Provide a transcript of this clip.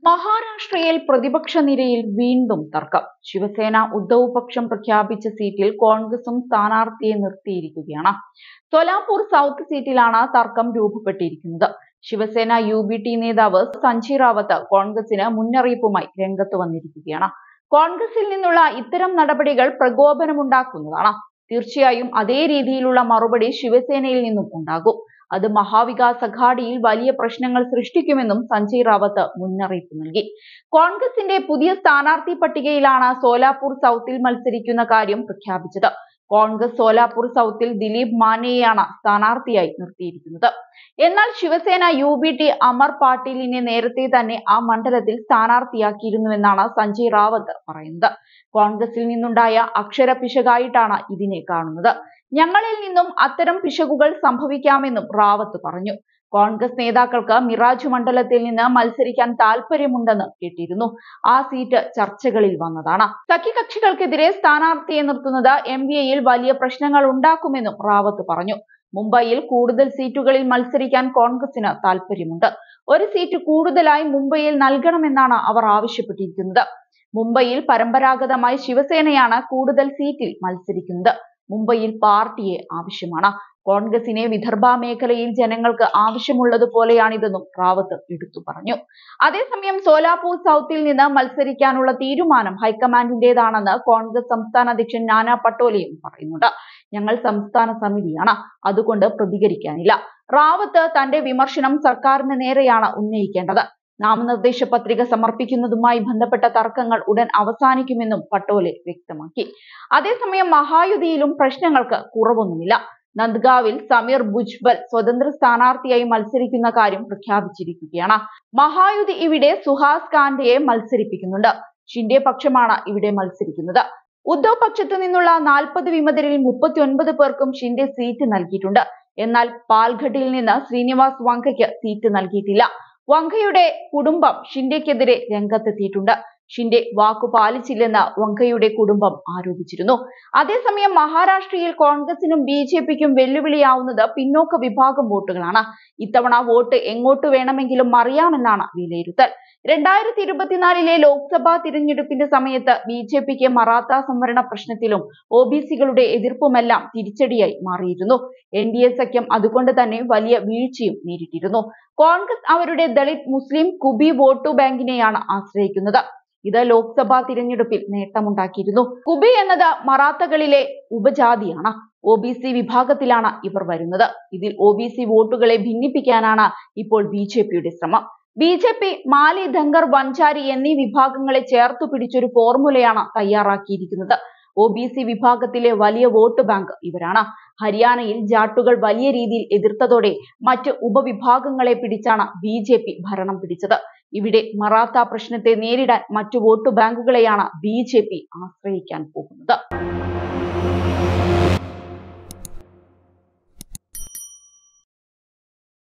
മഹാരാഷ്ട്രയിൽ പ്രതിപക്ഷ നിരയിൽ വീണ്ടും തർക്കം ശിവസേന ഉദ്ധവ് പക്ഷം പ്രഖ്യാപിച്ച സീറ്റിൽ കോൺഗ്രസും സ്ഥാനാർത്ഥിയെ നിർത്തിയിരിക്കുകയാണ് സോലാപൂർ സൗത്ത് സീറ്റിലാണ് തർക്കം രൂപപ്പെട്ടിരിക്കുന്നത് ശിവസേന യു ബി ടി നേതാവ് സഞ്ജയ് റാവത്ത് കോൺഗ്രസിന് മുന്നറിയിപ്പുമായി രംഗത്ത് വന്നിരിക്കുകയാണ് കോൺഗ്രസിൽ നിന്നുള്ള ഇത്തരം നടപടികൾ പ്രകോപനമുണ്ടാക്കുന്നതാണ് തീർച്ചയായും അതേ രീതിയിലുള്ള മറുപടി ശിവസേനയിൽ നിന്നും ഉണ്ടാകും അത് മഹാവികാസ് അഘാഡിയിൽ വലിയ പ്രശ്നങ്ങൾ സൃഷ്ടിക്കുമെന്നും സഞ്ജയ് റാവത്ത് മുന്നറിയിപ്പ് നൽകി കോൺഗ്രസിന്റെ പുതിയ സ്ഥാനാർത്ഥി പട്ടികയിലാണ് സോലാപൂർ സൗത്തിൽ മത്സരിക്കുന്ന കാര്യം പ്രഖ്യാപിച്ചത് കോൺഗ്രസ് സോലാപൂർ സൗത്തിൽ ദിലീപ് മാനെയാണ് സ്ഥാനാർത്ഥിയായി നിർത്തിയിരിക്കുന്നത് എന്നാൽ Shiv Sena U B T Amar പാട്ടീലിനെ നേരത്തെ തന്നെ ആ മണ്ഡലത്തിൽ സ്ഥാനാർത്ഥിയാക്കിയിരുന്നുവെന്നാണ് സഞ്ജയ് റാവത്ത് പറയുന്നത് കോൺഗ്രസിൽ നിന്നുണ്ടായ അക്ഷര പിശകായിട്ടാണ് ഇതിനെ കാണുന്നത് ഞങ്ങളിൽ നിന്നും അത്തരം പിശകുകൾ സംഭവിക്കാമെന്നും റാവത്ത് പറഞ്ഞു കോൺഗ്രസ് നേതാക്കൾക്ക് മിറാജ് മണ്ഡലത്തിൽ നിന്ന് മത്സരിക്കാൻ താല്പര്യമുണ്ടെന്ന് കേട്ടിരുന്നു ആ സീറ്റ് ചർച്ചകളിൽ വന്നതാണ് സഖ്യകക്ഷികൾക്കെതിരെ സ്ഥാനാർത്ഥിയെ നിർത്തുന്നത് എം ബി എയിൽ വലിയ പ്രശ്നങ്ങൾ ഉണ്ടാക്കുമെന്നും റാവത്ത് പറഞ്ഞു മുംബൈയിൽ കൂടുതൽ സീറ്റുകളിൽ മത്സരിക്കാൻ കോൺഗ്രസിന് താല്പര്യമുണ്ട് ഒരു സീറ്റ് കൂടുതലായി മുംബൈയിൽ നൽകണമെന്നാണ് അവർ ആവശ്യപ്പെട്ടിരിക്കുന്നത് മുംബൈയിൽ പരമ്പരാഗതമായി ശിവസേനയാണ് കൂടുതൽ സീറ്റിൽ മത്സരിക്കുന്നത് മുംബൈയിൽ പാർട്ടിയെ ആവശ്യമാണ് കോൺഗ്രസിനെ വിദർഭ മേഖലയിൽ ജനങ്ങൾക്ക് ആവശ്യമുള്ളതുപോലെയാണിതെന്നും റാവത്ത് എടുത്തു പറഞ്ഞു അതേസമയം സോലാപൂർ സൗത്തിൽ നിന്ന് മത്സരിക്കാനുള്ള തീരുമാനം ഹൈക്കമാൻഡിന്റേതാണെന്ന് കോൺഗ്രസ് സംസ്ഥാന അധ്യക്ഷൻ നാനാ പട്ടോലെയും പറയുന്നുണ്ട് ഞങ്ങൾ സംസ്ഥാന സമിതിയാണ് അതുകൊണ്ട് പ്രതികരിക്കാനില്ല റാവത്ത് തന്റെ വിമർശനം സർക്കാരിന് നേരെയാണ് ഉന്നയിക്കേണ്ടത് നാമനിർദ്ദേശ പത്രിക സമർപ്പിക്കുന്നതുമായി ബന്ധപ്പെട്ട തർക്കങ്ങൾ ഉടൻ അവസാനിക്കുമെന്നും പട്ടോലെ വ്യക്തമാക്കി അതേസമയം മഹായുതിയിലും പ്രശ്നങ്ങൾക്ക് കുറവൊന്നുമില്ല നന്ദ്ഗാവിൽ സമീർ ഭുജ്ബൽ സ്വതന്ത്ര സ്ഥാനാർത്ഥിയായി മത്സരിക്കുന്ന കാര്യം പ്രഖ്യാപിച്ചിരിക്കുകയാണ് മഹായുതി ഇവിടെ സുഹാസ് കാന്തയെ മത്സരിപ്പിക്കുന്നുണ്ട് ഷിൻഡെ പക്ഷമാണ് ഇവിടെ മത്സരിക്കുന്നത് ഉദ്ധവ് പക്ഷത്തു നിന്നുള്ള നാൽപ്പത് വിമതരിൽ മുപ്പത്തി ഒൻപത് പേർക്കും ഷിൻഡെ സീറ്റ് നൽകിയിട്ടുണ്ട് എന്നാൽ പാൽഘട്ടിൽ നിന്ന് ശ്രീനിവാസ് വങ്കയ്ക്ക് സീറ്റ് നൽകിയിട്ടില്ല വങ്കയുടെ കുടുംബം ഷിൻഡെക്കെതിരെ രംഗത്തെത്തിയിട്ടുണ്ട് ഷിൻഡെ വാക്കു പാലിച്ചില്ലെന്ന് വങ്കയുടെ കുടുംബം ആരോപിച്ചിരുന്നു അതേസമയം മഹാരാഷ്ട്രയിൽ കോൺഗ്രസിനും ബി ജെ പിക്കും വെല്ലുവിളിയാവുന്നത് പിന്നോക്ക വിഭാഗം വോട്ടുകളാണ് ഇത്തവണ വോട്ട് എങ്ങോട്ട് വേണമെങ്കിലും അറിയാമെന്നാണ് വിലയിരുത്തൽ രണ്ടായിരത്തി ഇരുപത്തിനാലിലെ ലോക്സഭാ തിരഞ്ഞെടുപ്പിന്റെ സമയത്ത് ബി ജെ പിക്ക് മറാത്ത സംവരണ പ്രശ്നത്തിലും ഒ ബി സികളുടെ എതിർപ്പുമെല്ലാം തിരിച്ചടിയായി മാറിയിരുന്നു എൻ ഡി എ സഖ്യം അതുകൊണ്ട് തന്നെ വലിയ വീഴ്ചയും നേരിട്ടിരുന്നു കോൺഗ്രസ് അവരുടെ ദളിത് മുസ്ലിം കുബി വോട്ടു ബാങ്കിനെയാണ് ആശ്രയിക്കുന്നത് ഇത് ലോക്സഭാ തിരഞ്ഞെടുപ്പിൽ നേട്ടമുണ്ടാക്കിയിരുന്നു കുബി എന്നത് മറാത്തകളിലെ ഉപജാതിയാണ് ഒ ബി സി വിഭാഗത്തിലാണ് ഇവർ വരുന്നത് ഇതിൽ ഒ ബി സി വോട്ടുകളെ ഭിന്നിപ്പിക്കാനാണ് ഇപ്പോൾ ബി ജെ പിയുടെ ശ്രമം B J P Mali Dhangar Vanjari എന്നീ വിഭാഗങ്ങളെ ചേർത്തു പിടിച്ചൊരു ഫോർമുലയാണ് തയ്യാറാക്കിയിരിക്കുന്നത് ഒ ബി സി വിഭാഗത്തിലെ വലിയ വോട്ട് ബാങ്ക് ഇവരാണ് ഹരിയാനയിൽ ജാട്ടുകൾ വലിയ രീതിയിൽ എതിർത്തതോടെ മറ്റ് ഉപവിഭാഗങ്ങളെ പിടിച്ചാണ് ബി ജെ പി ഭരണം പിടിച്ചത് ഇവിടെ മറാത്ത പ്രശ്നത്തെ നേരിടാൻ മറ്റു വോട്ട് ബാങ്കുകളെയാണ് ബി ജെ പി ആശ്രയിക്കാൻ പോകുന്നത്